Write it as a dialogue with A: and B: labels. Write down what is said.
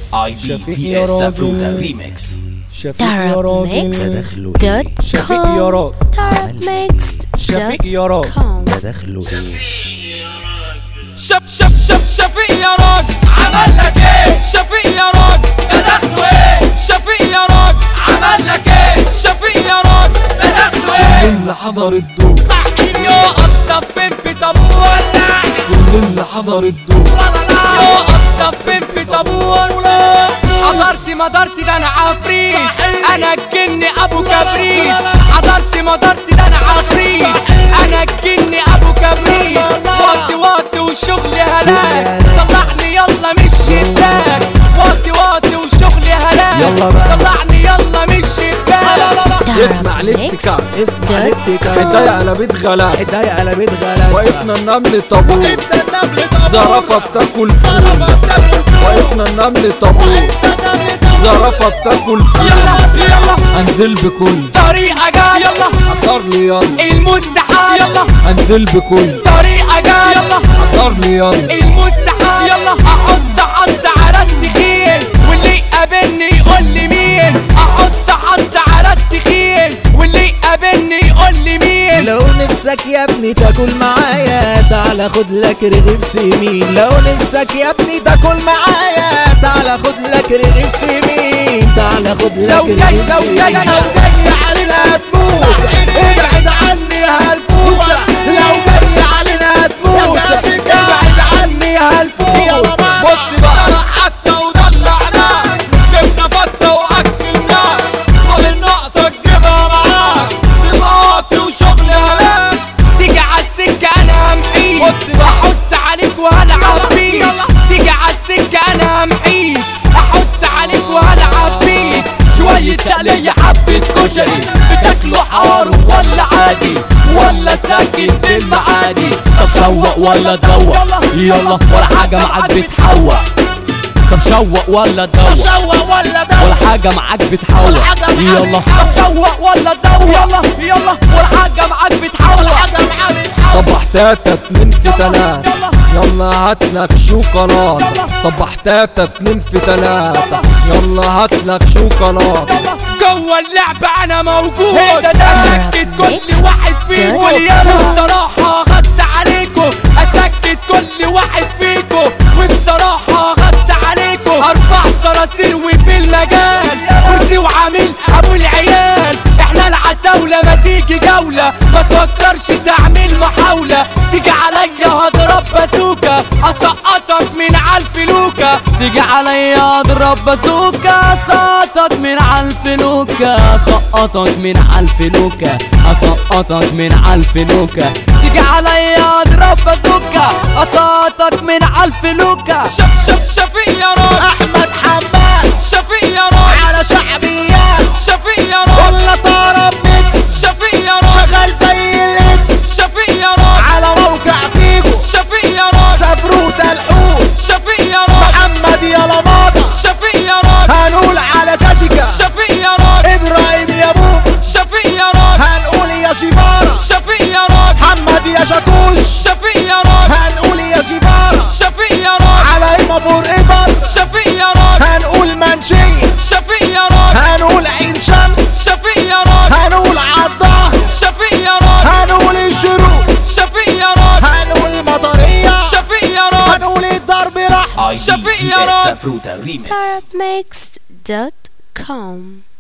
A: اي بي
B: شفيق
A: في
B: يا
A: اس
B: راجل.
A: افروتا ريميكس
B: شفيق يا راجل
C: دخلوا ايه
B: شفيق يا راجل شفيق يا راجل
C: ده دخلوا ايه
D: شف شف شف شفيق يا راجل عمل لك ايه شفيق يا راجل ده دخله ايه شفيق يا راجل عمل لك ايه شفيق يا راجل ده دخله ايه
B: اللي حضر الدور
D: صحيح يقف صفين في طابور
B: كل اللي حضر الدور
D: يقف صفين في طابور حضرت مدرت ده انا عفريت انا الجن ابو كبريت حضرت مدرت ده انا عفريت انا الجن ابو كبريت وقت وقت والشغل هلاك طلعني يلا من الشباك وقت وقت والشغل هلاك
C: يلا بقى.
D: طلعني يلا من الشباك
B: اسمع الافتكاس
C: اسمع الافتكاس
B: حداية على بيت غلاس
C: حداية على بيت غلاسة
B: وقفنا النمل طابور زرافة بتاكل فول وقفنا النمل طابور زرافة بتاكل فول
D: يلا يلا
B: انزل بكل
D: طريقة جاي يلا
B: حضر لي يلا
D: المستحيل يلا
B: انزل بكل
D: طريقة جاي يلا
B: حضر لي يلا
D: المستحيل يلا احط حط على التخين واللي يقابلني يقول لي مين احط حط على التخين واللي يقابلني يقول لي مين
C: لو نفسك يا ابني تاكل معايا تعال خد لك رغيف سمين لو نفسك يا ابني تاكل معايا تعال خد لك رغيف سمين تعال خد لك
D: لو جاي
C: رغيف
D: لو جاي
C: سمين
D: لو جاي علينا هتموت ابعد عني هالفوت لو جاي علينا هتموت ابعد عني هالفوت بص بقى حتى ودلعنا جبنا فتة واكلنا كل الناقصة تجيبها معاك بالقاطي وشغل هلاك تيجي عالسكة انا امحيك احط عليك وهلعب بيك تيجي عالسكة انا امحيك احط عليك وهلعب بيك شوية تقلية حبة كشري بتاكله حار ولا عادي ولا ساكن في المعادي طب شوق ولا تدوق يلا ولا حاجة معاك بتحوق طب شوق ولا تدوق
C: شوق ولا ده
D: ولا حاجة معاك بتحوق يلا طب شوق ولا تدوق يلا يلا ولا حاجة معاك بتحوق
B: صبح تاتا اتنين في تلاتة يلا هاتلك شوكولاتة صبح تاتا اتنين في تلاتة يلا هاتلك شوكولاتة
D: جوه اللعبة أنا موجود أسكت كل واحد فيكم والصراحة خدت عليكم أسكت كل واحد فيكم والصراحة خدت عليكم أربع صراصير وفي المجال كرسي وعامل أبو العيال إحنا العتاولة ما تيجي جولة ما تفكرش تعمل محاولة تيجي عليا هضرب بازوكا أسقطك من عالفلوكة تيجي عليا اضرب بازوكا اسقطك من عالفلوكة اسقطك من عالفلوكة اسقطك من عالفلوكة تيجي عليا اضرب بازوكا اسقطك من عالفلوكة شف شف شفيق يا راجل
C: احمد حماد
D: شفيق يا راجل
C: على شعبيات
D: شفيق يا راجل
C: ولا طرب ميكس
D: شفيق يا راجل
C: شغال زي الاكس
D: شفيق يا راجل
C: على موقع فيجو
D: شفيق يا راجل
C: سبروت الحوت
D: شفيق يا راجل
C: محمد يا لماطة
D: شفيق يا راجل
C: هنقول على كاجيكا
D: شفيق يا راجل
C: ابراهيم يا بوب
D: شفيق يا راجل
C: هنقول يا شيفارة
D: شفيق يا راجل
C: محمد يا شاكوش
D: شفيق يا راجل
C: هنقول يا شيفارة
D: شفيق يا راجل
C: على ايما فور ايفر
D: شفيق يا راجل
C: هنقول منشية
D: شفيق يا راجل
C: هنقول عين شمس
D: شفيق يا راجل
C: هنقول عالظهر
D: شفيق يا راجل
C: هنقول الشروق
D: شفيق يا راجل
C: هنقول المطرية
D: شفيق يا راجل
C: هنقول الضرب الأحمر
A: اي بي
D: شفيق
A: في
D: يا
A: اس
D: راجل.
A: افروتا ريميكس
E: Arabmix.com